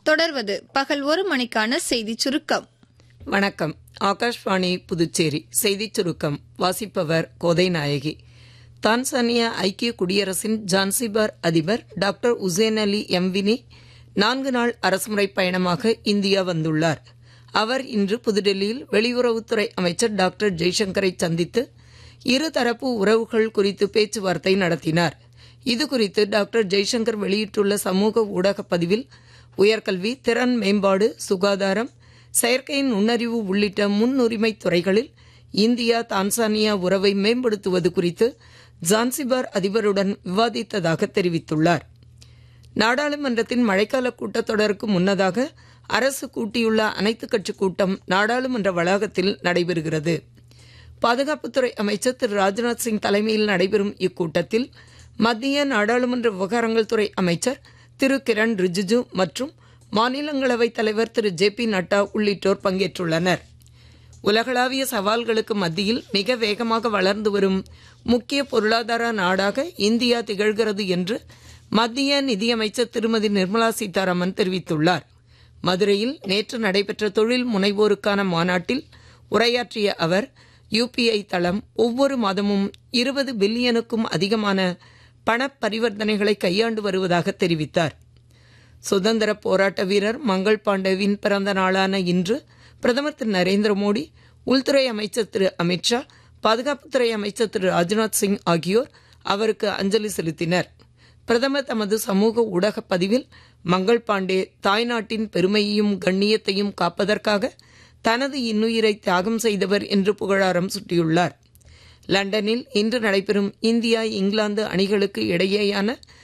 தொடர்வது பகல் ஒரு மணிக்கான செய்திச் சுருக்கம் வணக்கம் ஆகாஷ்வாணி புதுச்சேரி செய்திச் சுருக்கம் வாசிப்பவர் கோதை நாயகி தான்சானியா ஐக்கிய குடியரசின் ஜான்சிபார் அதிபர் டாக்டர் உசேன் அலி எம்வினி நான்கு நாள் அரசுமுறை பயணமாக இந்தியா வந்துள்ளார் அவர் இன்று புதுடெல்லியில் வெளியுறவுத்துறை அமைச்சர் டாக்டர் ஜெய்சங்கரை சந்தித்து இருதரப்பு உறவுகள் குறித்து பேச்சுவார்த்தை நடத்தினார் இதுகுறித்து டாக்டர் ஜெய்சங்கர் வெளியிட்டுள்ள சமூக ஊடக பதிவில் உயர்கல்வி திறன் மேம்பாடு சுகாதாரம் செயற்கை நுண்ணறிவு உள்ளிட்ட முன்னுரிமை துறைகளில் இந்தியா தான்சானியா உறவை மேம்படுத்துவது குறித்து ஜான்சிபார் அதிபருடன் விவாதித்ததாக தெரிவித்துள்ளார் நாடாளுமன்றத்தின் மழைக்கால கூட்டத்தொடருக்கு முன்னதாக அரசு கூட்டியுள்ள அனைத்துக் கட்சி கூட்டம் நாடாளுமன்ற வளாகத்தில் நடைபெறுகிறது பாதுகாப்புத்துறை அமைச்சர் திரு ராஜ்நாத் சிங் தலைமையில் நடைபெறும் இக்கூட்டத்தில் மத்திய நாடாளுமன்ற விவகாரங்கள் துறை அமைச்சர் திரு கிரண் ரிஜிஜு மற்றும் மாநிலங்களவைத் தலைவர் திரு ஜே பி நட்டா உள்ளிட்டோர் பங்கேற்றுள்ளனர் உலகளாவிய சவால்களுக்கு மத்தியில் மிக வேகமாக வளர்ந்து வரும் முக்கிய பொருளாதார நாடாக இந்தியா திகழ்கிறது என்று மத்திய நிதியமைச்சர் திருமதி நிர்மலா சீதாராமன் தெரிவித்துள்ளார் மதுரையில் நேற்று நடைபெற்ற தொழில் முனைவோருக்கான மாநாட்டில் உரையாற்றிய அவர் யுபிஐ தளம் ஒவ்வொரு மாதமும் இருபது பில்லியனுக்கும் அதிகமான பண பரிவர்த்தனைகளை கையாண்டு வருவதாக தெரிவித்தார் சுதந்திர போராட்ட வீரர் மங்கள் பாண்டேவின் பிறந்த நாளான இன்று பிரதமர் திரு நரேந்திர மோடி உள்துறை அமைச்சர் திரு அமித்ஷா பாதுகாப்புத்துறை அமைச்சர் திரு ராஜ்நாத் சிங் ஆகியோர் அவருக்கு அஞ்சலி செலுத்தினர் பிரதமர் தமது சமூக ஊடக பதிவில் மங்கள் பாண்டே தாய்நாட்டின் பெருமையையும் கண்ணியத்தையும் காப்பதற்காக தனது இன்னுயிரை தியாகம் செய்தவர் என்று புகழாரம் சுட்டியுள்ளார் லண்டனில் இன்று நடைபெறும் இந்தியா இங்கிலாந்து அணிகளுக்கு இடையேயான